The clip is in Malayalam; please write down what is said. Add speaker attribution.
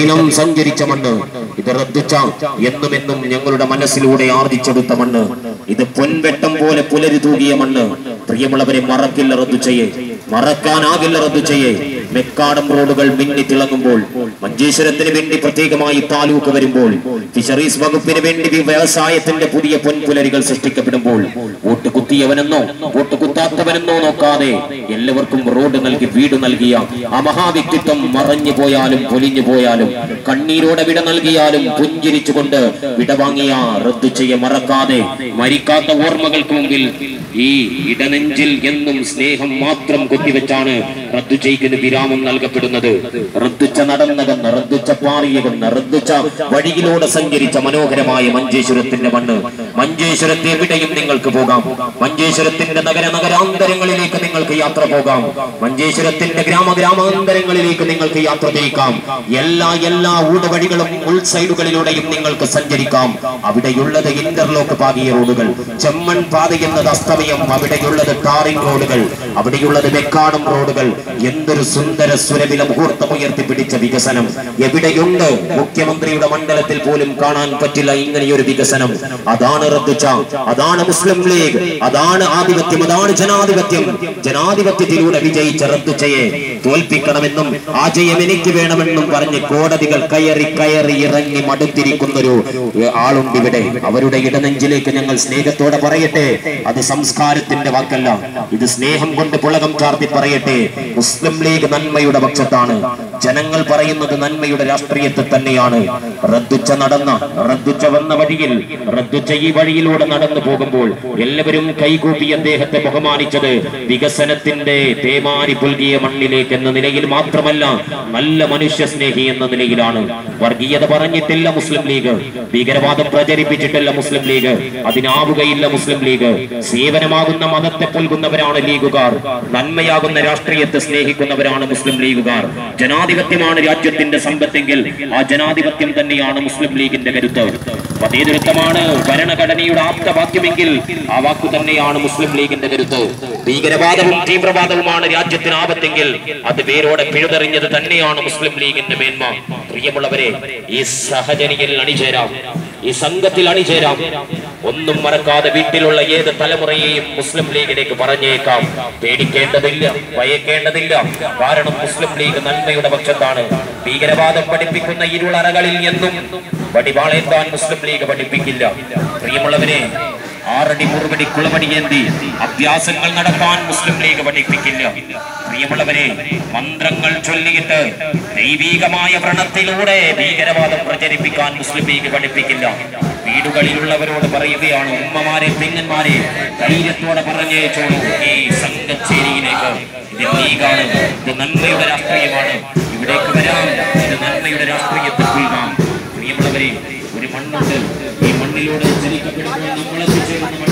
Speaker 1: ദിനം സഞ്ചരിച്ച മണ്ണ് ഇത് റദ്ദിച്ച എന്നും എന്നും ഞങ്ങളുടെ മനസ്സിലൂടെ ആർജിച്ചെടുത്ത മണ്ണ് ഇത് പൊൻവെട്ടം പോലെ പുലരി തൂകിയ മണ്ണ് പ്രിയമുള്ളവരെ മറക്കില്ല റദ്ദു ചെയ്യേ മറക്കാനാകില്ല റദ്ദു ചെയ്യേ മെക്കാടം റോഡുകൾ മിന്നി തിളങ്ങുമ്പോൾ മഞ്ചേശ്വരത്തിന് വേണ്ടി പ്രത്യേകമായി താലൂക്ക് വരുമ്പോൾ ഫിഷറീസ് വകുപ്പിന് വേണ്ടി വി- വ്യവസായത്തിന്റെ പുതിയ പൊൻപുലരികൾ സൃഷ്ടിക്കപ്പെടുമ്പോൾ വോട്ട് കുത്തിയവനെന്നോ വോട്ട് കുത്താത്തവനെന്നോ നോക്കാതെ എല്ലാവർക്കും റോഡ് നൽകി വീട് നൽകിയ ആ മഹാവ്യക്തിത്വം മറഞ്ഞു പോയാലും പൊലിഞ്ഞു പോയാലും കണ്ണീരോടെ വിട നൽകിയാലും പുഞ്ചിരിച്ചുകൊണ്ട് വിടവാങ്ങിയ റദ്ദു ചെയ്യ മറക്കാതെ മരിക്കാത്ത ഓർമ്മകൾക്ക് മുമ്പിൽ ഈ ഇടനെഞ്ചിൽ എന്നും സ്നേഹം മാത്രം കൊത്തിവെച്ചാണ് റദ്ദു ചെയ്ക്കുന്ന വിരാമം നൽകപ്പെടുന്നത് റദ്ദുച്ച നടന്നകന്ന് റദ്ദുച്ച പാറിയകന്ന് റദ്ദുച്ച വഴിയിലൂടെ സഞ്ചരിച്ച മനോഹരമായ മഞ്ചേശ്വരത്തിന്റെ മണ്ണ് മഞ്ചേശ്വരത്തെ എവിടെയും നിങ്ങൾക്ക് പോകാം മഞ്ചേശ്വരത്തിന്റെ നഗര നഗരാന്തരങ്ങളിലേക്ക് നിങ്ങൾക്ക് യാത്ര പോകാം മഞ്ചേശ്വരത്തിന്റെ ഗ്രാമ ഗ്രാമാന്തരങ്ങളിലേക്ക് നിങ്ങൾക്ക് യാത്ര ചെയ്യിക്കാം എല്ലാ എല്ലാ ഊടുവഴികളും ഉൾസൈഡുകളിലൂടെയും നിങ്ങൾക്ക് സഞ്ചരിക്കാം അവിടെയുള്ളത് ഇന്റർലോക്ക് പാകിയ റോഡുകൾ ചെമ്മൺ പാത എന്നത് അസ്തമയം അവിടെയുള്ളത് ടാറിംഗ് റോഡുകൾ അവിടെയുള്ളത് വെക്കാടും റോഡുകൾ എന്തൊരു സുന്ദര സുരവില മുഹൂർത്തം ഉയർത്തിപ്പിടിച്ച വികസനം എവിടെയുണ്ട് മുഖ്യമന്ത്രിയുടെ മണ്ഡലത്തിൽ പോലും കാണാൻ പറ്റില്ല ഇങ്ങനെയൊരു വികസനം അതാണ് റദ്ദുച്ച അതാണ് മുസ്ലിം ലീഗ് അതാണ് ആധിപത്യം അതാണ് ജനാധിപത്യം ജനാധിപത്യത്തിലൂടെ വിജയിച്ച റദ്ദുച്ചയെ തോൽപ്പിക്കണമെന്നും ആ ജയം എനിക്ക് വേണമെന്നും പറഞ്ഞ് കോടതികൾ കയറി കയറി ഇറങ്ങി മടുത്തിരിക്കുന്നൊരു ഏ, ആളുണ്ട് ഇവിടെ അവരുടെ ഇടനെഞ്ചിലേക്ക് ഞങ്ങൾ സ്നേഹത്തോടെ പറയട്ടെ അത് സംസ്കാരത്തിന്റെ വാക്കല്ല ഇത് സ്നേഹം കൊണ്ട് പുളകം ചാർത്തി പറയട്ടെ മുസ്ലിം ലീഗ് നന്മയുടെ പക്ഷത്താണ് ജനങ്ങൾ പറയുന്നത് നന്മയുടെ രാഷ്ട്രീയത്തെ തന്നെയാണ് റദ്ദുച്ച നടന്ന റദ്ദുച്ച വന്ന വഴിയിൽ റദ്ദുച്ച ഈ വഴിയിലൂടെ നടന്നു പോകുമ്പോൾ എല്ലാവരും കൈകൂപ്പി അദ്ദേഹത്തെ ബഹുമാനിച്ചത് വികസനത്തിന്റെ തേമാരി പുൽകിയ മണ്ണിലേക്ക് എന്ന നിലയിൽ മാത്രമല്ല നല്ല മനുഷ്യ സ്നേഹി എന്ന നിലയിലാണ് വർഗീയത പറഞ്ഞിട്ടില്ല മുസ്ലിം ലീഗ് ഭീകരവാദം പ്രചരിപ്പിച്ചിട്ടില്ല മുസ്ലിം ലീഗ് അതിനാവുകയില്ല മുസ്ലിം ലീഗ് സേവനമാകുന്ന മതത്തെ പുൽകുന്നവരാണ് ലീഗുകാർ നന്മയാകുന്ന രാഷ്ട്രീയത്തെ സ്നേഹിക്കുന്നവരാണ് മുസ്ലിം ലീഗുകാർ ജനാധിപത്യമാണ് രാജ്യത്തിന്റെ സമ്പത്തെങ്കിൽ ആ ജനാധിപത്യം തന്നെയാണ് മുസ്ലിം ലീഗിന്റെ കരുത്ത് മതേതരത്വമാണ് ഭരണഘടനയുടെ ആപ്തവാക്യമെങ്കിൽ ആ വാക്കു തന്നെയാണ് മുസ്ലിം ലീഗിന്റെ കരുത്ത് ഭീകരവാദവും തീവ്രവാദവുമാണ് രാജ്യത്തിന് ആപത്തെങ്കിൽ അത് വേരോടെ പിഴുതെറിഞ്ഞത് തന്നെയാണ് മുസ്ലിം ലീഗിന്റെ മേന്മ പ്രിയമുള്ളവരെ ഈ സഹജനിയിൽ അണിചേരാം ഈ സംഘത്തിൽ അണിചേരാം ഒന്നും മറക്കാതെ വീട്ടിലുള്ള ഏത് തലമുറയെയും മുസ്ലിം ലീഗിലേക്ക് പറഞ്ഞേക്കാം പേടിക്കേണ്ടതില്ല ഭയക്കേണ്ടതില്ല കാരണം മുസ്ലിം ലീഗ് നന്മയുടെ പക്ഷത്താണ് ഭീകരവാദം പഠിപ്പിക്കുന്ന ഇരുളറകളിൽ എന്നും വടിവാളേന്താൻ മുസ്ലിം ലീഗ് പഠിപ്പിക്കില്ല പ്രിയമുള്ളവരെ ആറടി മുറുപടി കുളമടിയേന്തി അഭ്യാസങ്ങൾ നടത്താൻ മുസ്ലിം ലീഗ് പഠിപ്പിക്കില്ല പ്രിയമുള്ളവരെ മന്ത്രങ്ങൾ ചൊല്ലിയിട്ട് ദൈവീകമായ വ്രണത്തിലൂടെ ഭീകരവാദം പ്രചരിപ്പിക്കാൻ മുസ്ലിം ലീഗ് പഠിപ്പിക്കില്ല വീടുകളിലുള്ളവരോട് പറയുകയാണ് ഉമ്മമാരെ പെങ്ങന്മാരെ ധൈര്യത്തോടെ പറഞ്ഞേച്ചോളൂ ഈ സംഘച്ചേരിയിലേക്ക് ഇത് ലീഗാണ് ഇത് നന്മയുടെ രാഷ്ട്രീയമാണ് ഇവിടേക്ക് വരാം ഇത് നന്മയുടെ രാഷ്ട്രീയത്തിൽ പുൽകാം പ്രിയമുള്ളവരെ ഒരു മണ്ണുണ്ട് ഈ മണ്ണിലൂടെ ചലിക്കപ്പെടുമ്പോൾ നമ്മൾ എത്തിച്ചേരുന്ന മണ്ണ്